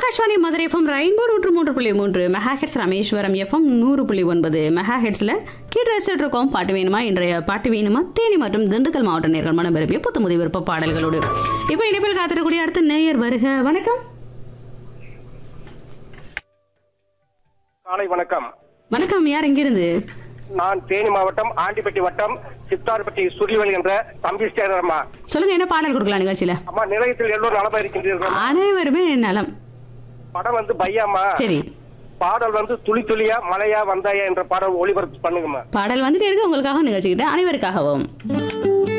Akashvani Madurai FM rainbow நூற்று மூன்று புள்ளி மூன்று மெகாஹெட்ஸ் ராமேஸ்வரம் எஃப்எம் நூறு புள்ளி ஒன்பது மெகாஹெட்ஸில் கேட்டு ரசிச்சுட்டு இருக்கோம் பாட்டு வேணுமா இன்றைய பாட்டு வேணுமா தேனி மற்றும் திண்டுக்கல் மாவட்ட நேர்கள் மனம் விரும்பிய புத்தமுதி விருப்ப பாடல்களோடு இப்போ இனிப்பில் காத்திருக்கக்கூடிய அடுத்த நேயர் வருக வணக்கம் காலை வணக்கம் வணக்கம் யார் எங்கிருந்து நான் தேனி மாவட்டம் ஆண்டிப்பட்டி வட்டம் சித்தார்பட்டி சுரிவல் என்ற தம்பி சேகர் அம்மா சொல்லுங்க என்ன பாடல் கொடுக்கலாம் நிகழ்ச்சியில அம்மா நிலையத்தில் எல்லோரும் நலமா இருக்கின்றீர்கள் அனைவருமே நலம் படம் வந்து பையாம்மா சரி பாடல் வந்து துளி துளியா மலையா வந்தாயா என்ற பாடல் ஒளிபரப்பு பண்ணுங்கம்மா பாடல் வந்துட்டே இருக்கு உங்களுக்காக நிகழ்ச்சிக்கிட்ட அனைவருக்காகவும்